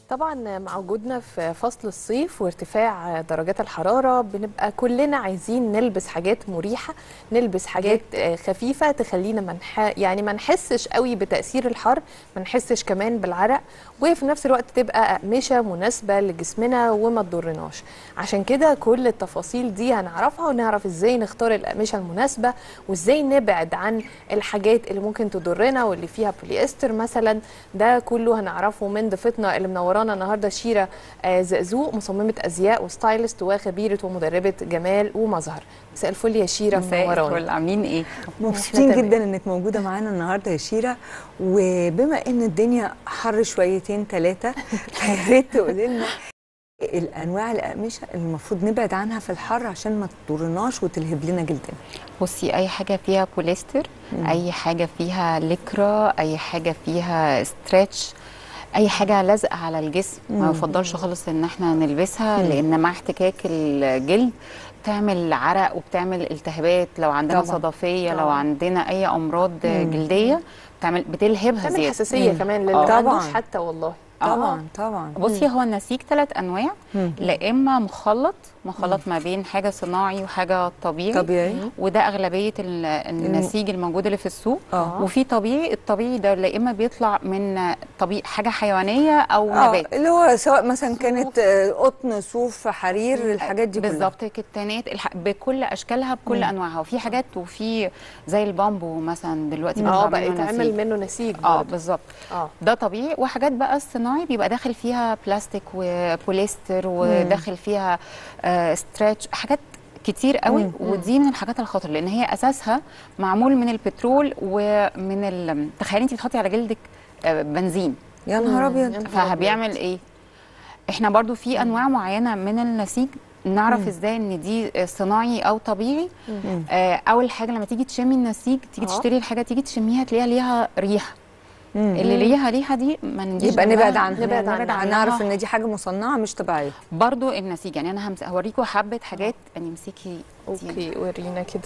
طبعا مع وجودنا في فصل الصيف وارتفاع درجات الحرارة بنبقى كلنا عايزين نلبس حاجات مريحة نلبس حاجات آه، خفيفة تخلينا منح... يعني ما نحسش قوي بتأثير الحر ما نحسش كمان بالعرق وفي نفس الوقت تبقى أقمشة مناسبة لجسمنا وما تضرناش عشان كده كل التفاصيل دي هنعرفها ونعرف ازاي نختار الأقمشة المناسبة وازاي نبعد عن الحاجات اللي ممكن تضرنا واللي فيها بوليستر مثلا ده كله هنعرفه من ضيفتنا اللي منورانا النهارده شيرة آه، زقزوق مصممة أزياء وستايلست وخبيرة ومدربة جمال ومظهر مساء الفل يا شيرة مساء منورانا الفل عاملين ايه؟ مبسوطين تمام. جدا انك موجوده معانا النهارده يا شيره وبما ان الدنيا حر شويتين ثلاثه فيا ريت تقولي لنا الانواع الاقمشه اللي المفروض نبعد عنها في الحر عشان ما تضرناش وتلهب لنا جلدنا بصي اي حاجه فيها بوليستر اي حاجه فيها لكرة اي حاجه فيها ستريتش اي حاجه لازقه على الجسم ما يفضلش خالص ان احنا نلبسها لان مع احتكاك الجلد بتعمل عرق وبتعمل التهابات لو عندنا طبعاً. صدفيه لو طبعاً. عندنا اي امراض جلديه بتعمل بتلهبها تعمل زياده حساسية كمان للي آه. ما عندوش طبعاً. حتى والله طبعا طبعا بصي هو النسيج ثلاث انواع مم. لا اما مخلط مخلط ما بين حاجه صناعي وحاجه طبيعي طبيعي وده اغلبيه ال- النسيج الموجود اللي في السوق اه وفي طبيعي الطبيعي ده لا اما بيطلع من طبيعي حاجه حيوانيه او اه نبات اللي هو سواء مثلا كانت آه، قطن صوف حرير الحاجات دي كلها بالظبط كتانات الح... بكل اشكالها بكل انواعها وفي حاجات وفي زي البامبو مثلا دلوقتي اه بيطلع بقى منه يتعمل نسيج. منه نسيج اه برضه. بالظبط اه ده طبيعي وحاجات بقى الصناعي بيبقى داخل فيها بلاستيك وبوليستر وداخل فيها آه ستريتش حاجات كتير قوي مم. ودي من الحاجات الخطر لان هي اساسها معمول من البترول ومن ال... تخيلي انت بتحطي على جلدك آه بنزين يا نهار يا ابيض نهار فبيعمل ايه احنا برضو في انواع معينه من النسيج نعرف ازاي ان دي صناعي او طبيعي آه اول حاجه لما تيجي تشمي النسيج تيجي آه. تشتري الحاجه تيجي تشميها تلاقيها ليها ريحه مم. اللي ليها ريحه دي ما نجيش يبقى جنبها. نبعد عنها نبعد عنها. هنعرف ان دي حاجه مصنعه مش طبيعيه برضو النسيج يعني انا همس... هوريكم حبه حاجات يعني امسكي دي, اوكي ورينا كده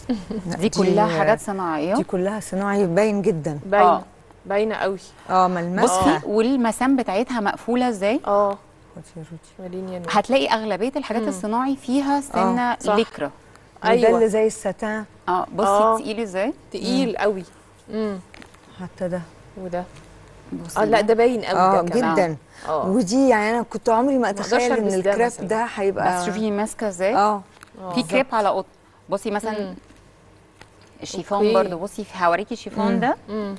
دي كلها حاجات صناعيه دي كلها صناعي باين جدا باينه آه. باينه قوي اه ملمسها بصي والمسام بتاعتها مقفوله ازاي اه خدي يا روتي. وريني يا نور. هتلاقي اغلبيه الحاجات الصناعي فيها سنه صح. لكره وده اللي ايوه زي الستان اه بصي آه. تقيل ازاي تقيل قوي امم حتى ده وده بصي اه لا ده. ده باين قوي اه ده كمان جدا اه ودي يعني انا كنت عمري ما أقدرش اتخيل ان ألبس ده الكراب مثلاً. ده هيبقى بس شوفي ماسكه ازاي اه آه. في كريب على قطن بصي مثلا مم. الشيفون أوكي. برضو بصي هوريكي الشيفون ده امم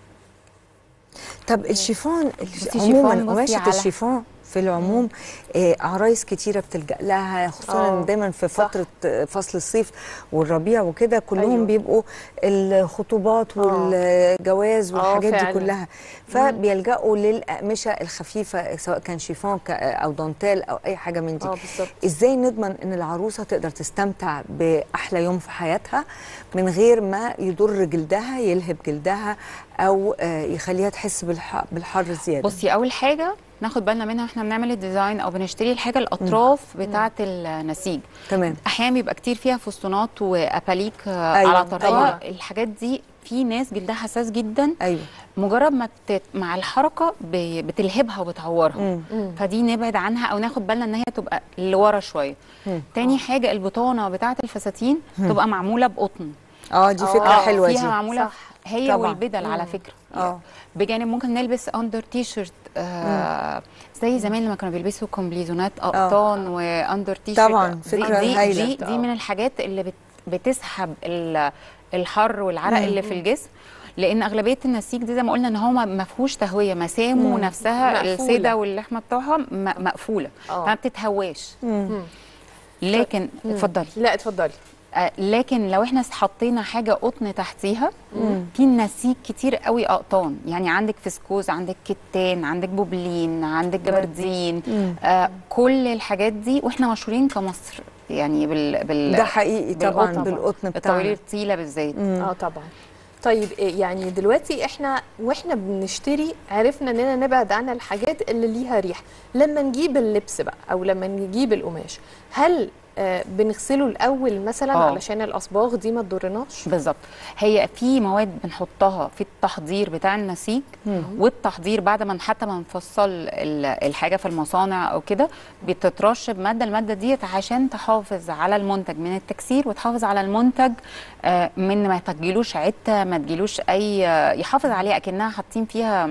طب الشيفون بصي عموما شيفون، بصي قماشه على- الشيفون في العموم آه عرايس كتيره بتلجا لها خصوصا آه، دايما في صح. فتره آه، فصل الصيف والربيع وكده كلهم أيوة. أيوة. بيبقوا الخطوبات والجواز آه، والحاجات دي فعلا. كلها فبيلجأوا للأقمشة الخفيفة سواء كان شيفون ك- أو دانتيل أو أي حاجة من دي اه بالظبط ازاي نضمن ان العروسه تقدر تستمتع باحلى يوم في حياتها من غير ما يضر جلدها يلهب جلدها او آه، يخليها تحس بالح- بالحر زياده بصي اول حاجه ناخد بالنا منها احنا بنعمل الديزاين او بنشتري الحاجه الاطراف بتاعه النسيج تمام احيانا بيبقى كتير فيها فستونات واباليك آه، أيوة، على طرفها طبعاً. الحاجات دي في ناس جلدها حساس جدا ايوه مجرد ما بت... مع الحركه ب... بتلهبها وبتعورها مم. مم. فدي نبعد عنها او ناخد بالنا ان هي تبقى لورا شويه مم. تاني حاجه البطانه بتاعه الفساتين تبقى معموله بقطن اه دي فكره آه، حلوه فيها دي معموله صح. هي طبعاً. والبدل على فكره اه بجانب ممكن نلبس اندر تي شيرت آه زي زمان لما كانوا بيلبسوا كومبليزونات قطان واندر تي شيرت طبعاً، دي- فكرة دي هايلة. دي, دي من الحاجات اللي بت بتسحب ال- الحر والعرق اللي في الجسم لان اغلبيه النسيج دي زي ما قلنا ان هو ما ما فيهوش تهويه مسامه نفسها مقفولة. السيده واللحمه بتوعها م- مقفوله آه. فما بتتهواش مم. لكن اتفضلي لا اتفضلي آه، لكن لو احنا حطينا حاجه قطن تحتيها في نسيج كتير قوي اقطان يعني عندك فسكوز عندك كتان عندك بوبلين عندك جبردين آه كل الحاجات دي واحنا مشهورين كمصر يعني بال بال ده حقيقي طبعا بالقطن. بالقطن الطويل بتاعنا الطيله بالذات اه طبعا طيب إيه يعني دلوقتي احنا واحنا بنشتري عرفنا اننا نبعد عن الحاجات اللي ليها ريحه لما نجيب اللبس بقى او لما نجيب القماش هل آه بنغسله الاول مثلا آه. علشان الاصباغ دي ما تضرناش بالظبط هي في مواد بنحطها في التحضير بتاع النسيج والتحضير بعد ما حتى ما نفصل ال- الحاجه في المصانع او كده بتترش بماده الماده ديت عشان تحافظ على المنتج من التكسير وتحافظ على المنتج آه، من ما تجيلوش عته ما تجيلوش اي آه، يحافظ عليه اكنها حاطين فيها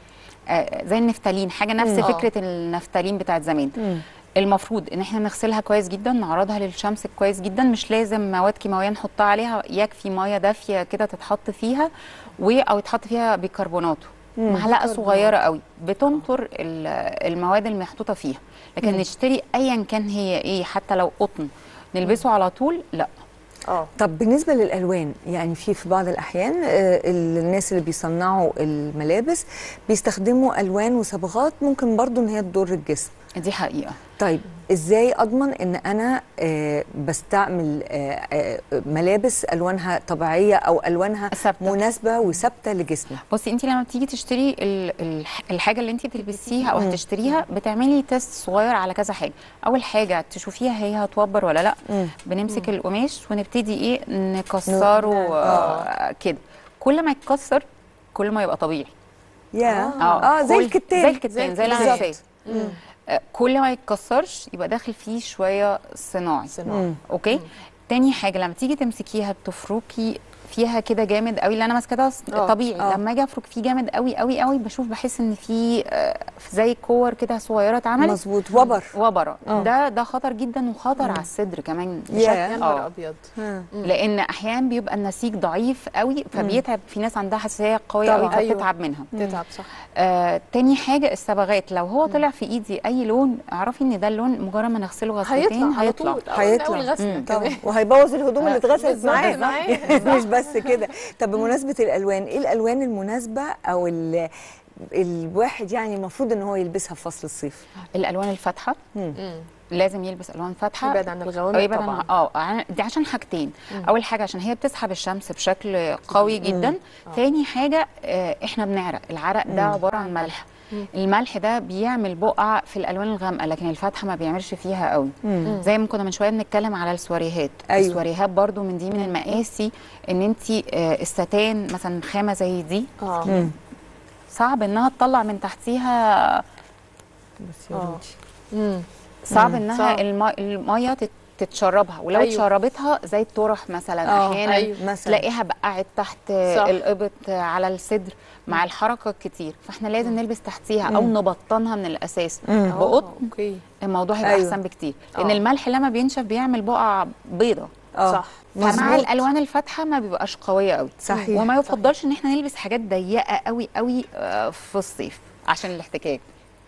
آه، زي النفتالين حاجه نفس مم. آه. فكره النفتالين بتاعت زمان مم. المفروض ان احنا نغسلها كويس جدا نعرضها للشمس كويس جدا مش لازم مواد كيماويه نحطها عليها يكفي ميه دافيه كده تتحط فيها و او يتحط فيها بيكربونات معلقه بيكربونات. صغيره قوي بتنطر ال- المواد المحطوطه فيها لكن نشتري ايا كان هي ايه حتى لو قطن نلبسه على طول لا اه طب بالنسبه للالوان يعني في في بعض الاحيان آه، الناس اللي بيصنعوا الملابس بيستخدموا الوان وصبغات ممكن برضو ان هي تضر الجسم دي حقيقه طيب ازاي اضمن ان انا آه، بستعمل آه، آه، ملابس الوانها طبيعيه او الوانها ثابتة. مناسبه وثابته لجسمي بصي انت لما بتيجي تشتري ال- الح- الحاجه اللي انت بتلبسيها او هتشتريها بتعملي تيست صغير على كذا حاجه اول حاجه تشوفيها هي هتوبر ولا لا مم. بنمسك القماش ونبتدي ايه نكسره آه كده كل ما يتكسر كل ما يبقى طبيعي يا اه زي كل- الكتان زي الكتان زي بالظبط. العنسيه آه، كل ما يتكسرش يبقى داخل فيه شويه صناعي صناعي مم. اوكي تاني حاجه لما تيجي تمسكيها بتفركي فيها كده جامد قوي اللي انا ماسكه ده آه، طبيعي آه. لما اجي افرك فيه جامد قوي قوي قوي بشوف بحس ان في آه، زي كور كده صغيره اتعملت مظبوط وبر وبره آه. ده ده خطر جدا وخطر على الصدر كمان يا. يا نهار آه. ابيض ها. لان احيانا بيبقى النسيج ضعيف قوي فبيتعب في ناس عندها حساسيه قويه قوي طبعاً. أيوة. فبتتعب منها تتعب صح آه، تاني حاجه الصبغات لو هو طلع في ايدي اي لون اعرفي ان ده اللون مجرد ما نغسله غسلتين هيطلع على هيطلع طول هيطلع. اول غسله مم. طبعا كمان وهيبوظ الهدوم اللي آه، اتغسلت بالظبط، معاه معاه. مش بس كده طب بمناسبه الالوان ايه الالوان المناسبه او ال- الواحد يعني المفروض ان هو يلبسها في فصل الصيف الالوان الفاتحه مم. لازم يلبس الوان فاتحه يبعد عن أو الغوامق يبعد عن طبعا اه عن- دي عشان حاجتين اول حاجه عشان هي بتسحب الشمس بشكل قوي جدا تاني حاجه آه، احنا بنعرق العرق ده عباره عن ملح الملح ده بيعمل بقع في الالوان الغامقه لكن الفاتحه ما بيعملش فيها قوي زي ما كنا من شويه بنتكلم على السواريهات أيوة. السواريهات برضو من دي من المقاسي ان انت الستان مثلا خامه زي دي اه مم. صعب انها تطلع من تحتيها بس يا آه. رودي. مم. صعب مم. انها صعب. المي... الميه تت- تتشربها ولو أيوة. اتشربتها زي الطرح مثلا آه، احيانا أيوة. مثلا تلاقيها بقعت تحت صح. الابط على الصدر مع الحركه الكتير فاحنا لازم نلبس تحتيها او نبطنها من الاساس مم. بقطن آه، اوكي الموضوع هيبقى أيوة. احسن بكتير لان آه. الملح لما بينشف بيعمل بقع بيضه اه صح. فمع مظبوط. الالوان الفاتحه ما بيبقاش قويه قوي صحيح. وما يفضلش ان احنا نلبس حاجات ضيقه قوي قوي آه، في الصيف عشان الاحتكاك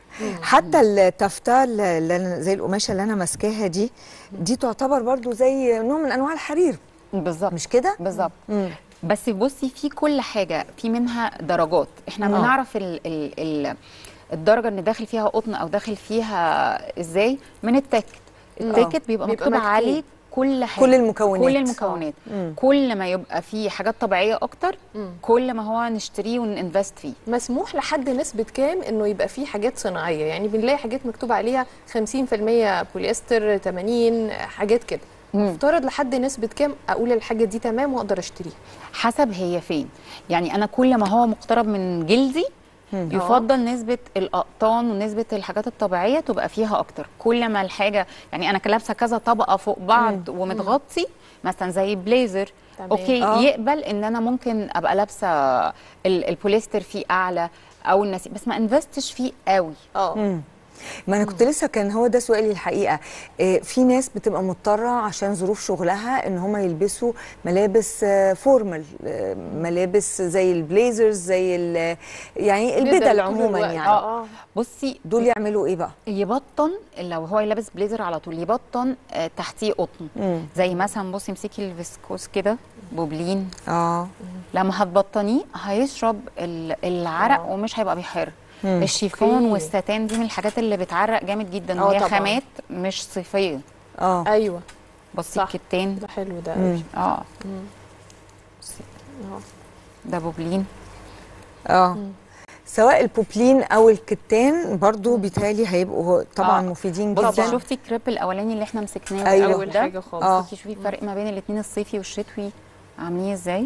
حتى التفتة اللي أنا- زي القماشه اللي انا ماسكاها دي دي تعتبر برضو زي نوع من انواع الحرير بالظبط مش كده بالظبط مم. بس بصي في كل حاجه في منها درجات احنا آه. بنعرف ال ال ال الدرجه اللي داخل فيها قطن او داخل فيها ازاي من التاكت التاكت بيبقى, بيبقى مكتوب مكتوب. عليه كل حاجه كل المكونات. كل المكونات مم. كل ما يبقى فيه حاجات طبيعيه اكتر مم. كل ما هو نشتريه وننفست فيه مسموح لحد نسبة كام انه يبقى فيه حاجات صناعية يعني بنلاقي حاجات مكتوب عليها 50% بوليستر 80 حاجات كده مم. افترض لحد نسبة كام اقول الحاجة دي تمام واقدر اشتريها حسب هي فين يعني انا كل ما هو مقترب من جلدي يفضل نسبة الأقطان ونسبة الحاجات الطبيعية تبقى فيها أكتر كل ما الحاجة يعني أنا لابسة كذا طبقة فوق بعض ومتغطي مثلا زي بليزر تمام. أوكي آه. يقبل إن أنا ممكن أبقى لابسة ال- البوليستر فيه أعلى أو النسيج بس ما انفستش فيه قوي اه مم. ما انا كنت لسه كان هو ده سؤالي الحقيقه آه، في ناس بتبقى مضطره عشان ظروف شغلها ان هم يلبسوا ملابس آه، فورمال آه، ملابس زي البليزرز زي ال- يعني بدل البدل طول عموما الوقت. يعني اه بصي دول يعملوا ايه بقى يبطن لو هو لابس بليزر على طول يبطن آه، تحتيه قطن مم. زي مثلا بصي امسكي الفيسكوس كده بوبلين اه لما هتبطنيه هيشرب ال- العرق آه. ومش هيبقى بيحر مم. الشيفون أوكي. والستان دي من الحاجات اللي بتعرق جامد جدا آه وهي طبعاً. خامات مش صيفيه اه ايوه بصي صح. الكتان ده حلو ده مم. قوي اه مم. بصي آه. ده بوبلين اه سواء البوبلين او الكتان برضو بيتهيألي هيبقوا طبعا آه. مفيدين بصي جدا شفتي الكريب الاولاني اللي احنا مسكناه أيوة. الاول اول ده حاجه خالص آه. بصي شوفي الفرق ما بين الاثنين الصيفي والشتوي عاملين ازاي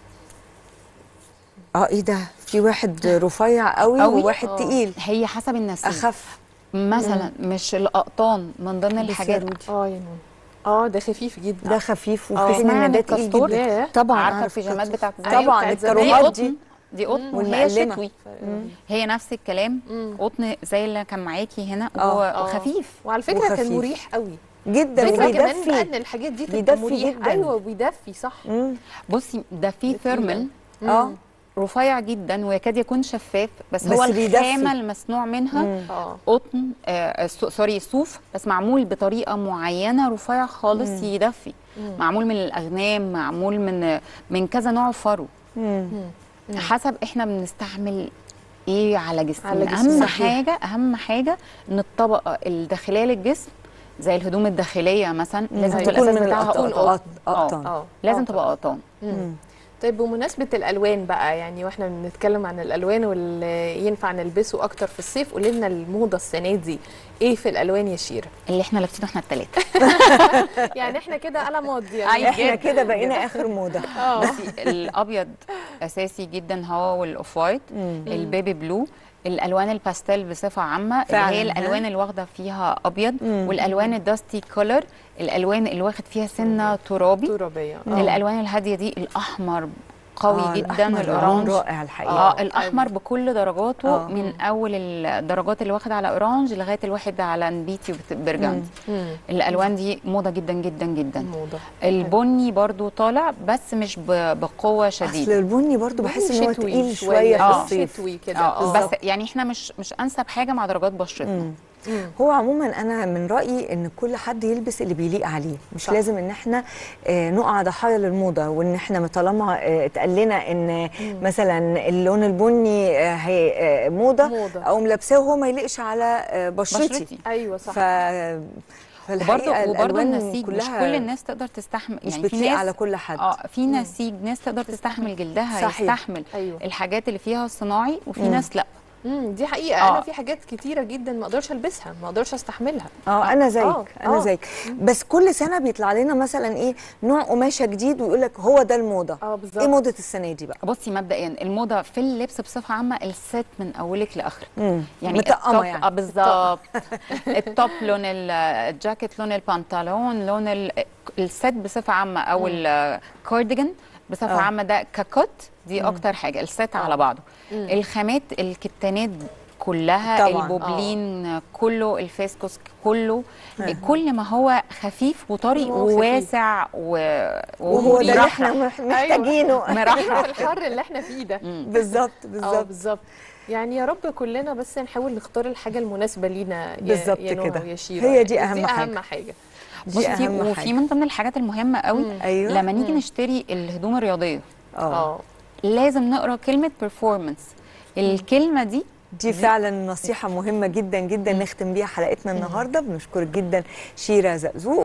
اه ايه ده في واحد رفيع قوي قوي؟ وواحد آه. تقيل هي حسب النسيج اخف مثلا مش الاقطان من ضمن الحاجات بالسرود. اه يا نون اه ده خفيف جدا ده خفيف آه. وفي حين اسمعي عن ان ده تقيل الكاستور؟ جدا ياه. طبعا عارفه أعرف البيجامات الكاستور. بتاعت أيوة، طبعا بتاعت زمان. دي الكروهات دي قطن دي قطن وهي والمقلمة. شتوي مم. هي نفس الكلام مم. قطن زي اللي كان معاكي هنا آه. وهو آه. وخفيف وعلى فكره وخفيف. كان مريح قوي جدا الفكره كمان بقى وبيدفي ان الحاجات دي تبقى بيدفي مريح جدا. ايوه بيدفي صح مم. بصي ده فيه ثيرمال اه رفيع جدا ويكاد يكون شفاف بس, بس هو بيدفي. الخامه المصنوع منها مم. اه قطن آه سو- سوري صوف بس معمول بطريقه معينه رفيع خالص يدفي مم. معمول من الاغنام معمول من من كذا نوع فرو مم. مم. حسب احنا بنستعمل ايه على جسمنا على جسمنا. اهم صحيح. حاجه اهم حاجه ان الطبقه الداخليه للجسم زي الهدوم الداخليه مثلا لازم أيوة. تكون تكون الاساس من بتاعها القطن قطن قطن اه لازم آه. تبقى قطن مم. طيب بمناسبة الألوان بقى يعني واحنا بنتكلم عن الألوان واللي ينفع نلبسه أكتر في الصيف قولي لنا الموضة السنة دي إيه في الألوان يا شيرة؟ اللي احنا لابسينه احنا الثلاثه يعني احنا كده على ماضي أيوة. احنا كده بقينا اخر موضه اه الابيض اساسي جدا هو والاوف وايت مم. البيبي بلو الالوان الباستيل بصفه عامه اللي فعلاً، هي ها؟ الالوان اللي واخده فيها ابيض مم. والالوان الداستي كولر الالوان اللي واخد فيها سنه ترابي ترابية الالوان الهاديه دي الاحمر قوي آه، جدا الأحمر لون الاورانج رائع الحقيقه اه الاحمر بكل درجاته آه. من اول الدرجات اللي واخد على اورانج لغايه الواحد على نبيتي وبرجندي مم. الالوان دي موضه جدا جدا جدا الموضة البني برضو طالع بس مش ب- بقوه اصل شديده البني برضو بحس ان هو شتوي تقيل شويه في آه. الصيف شتوي كده اه اه بس يعني احنا مش مش انسب حاجه مع درجات بشرتنا مم. مم. هو عموما انا من رايي ان كل حد يلبس اللي بيليق عليه مش صح. صح. لازم ان احنا آه، نقع ضحايا للموضه وان احنا طالما آه، اتقال لنا ان مثلا اللون البني آه، هي آه، موضه موضة. او ملابساه وهو ما يليقش على آه، بشرتي, بشرتي أيوه صح ف وبرضه فالحقيقه وبرضه الالوان النسيج مش كلها كل الناس تقدر تستحمل مش يعني في بتليق ناس على كل حد اه في نسيج ناس تقدر تستحمل جلدها صحيح. يستحمل أيوه الحاجات اللي فيها صناعي وفي مم. ناس لا مم. دي حقيقة آه. أنا في حاجات كتيرة جدا ما أقدرش ألبسها ما أقدرش أستحملها اه انا زيك آه، انا آه. زيك بس كل سنه بيطلع لنا مثلا ايه نوع قماشه جديد ويقول لك هو ده الموضه اه ايه بالظبط موضه السنه دي بقى بصي مبدئيا الموضه في اللبس بصفه عامه الست من اولك لاخرك مم. يعني مطقمة التوب يعني. آه بالظبط التوب لون ال- الجاكيت لون البنطلون لون ال- الست بصفه عامه او الكارديجان بصفه آه. عامه ده ككوت دي اكتر حاجه الست على بعضه مم. الخامات الكتانات كلها طبعاً. البوبلين كله الفيسكوس كله آه. كل ما هو خفيف وطري هو خفيف. وواسع و... وهو ده اللي ومرحرح. احنا مح- محتاجينه مرحرح في الحر اللي احنا فيه ده بالظبط اه بالظبط بالظبط يعني يا رب كلنا بس نحاول نختار الحاجة المناسبة لينا يا- بالظبط يا نهى كده. ويا شيرة. هي دي أهم دي حاجة. أهم حاجة دي بصي اهم وفي حاجه من ضمن الحاجات المهمه قوي ايوه لما نيجي نشتري الهدوم الرياضيه اه اه لازم نقرا كلمه performance الكلمه دي دي فعلا نصيحه مهمه جدا جدا نختم بيها حلقتنا النهارده بنشكرك جدا شيره زقزوق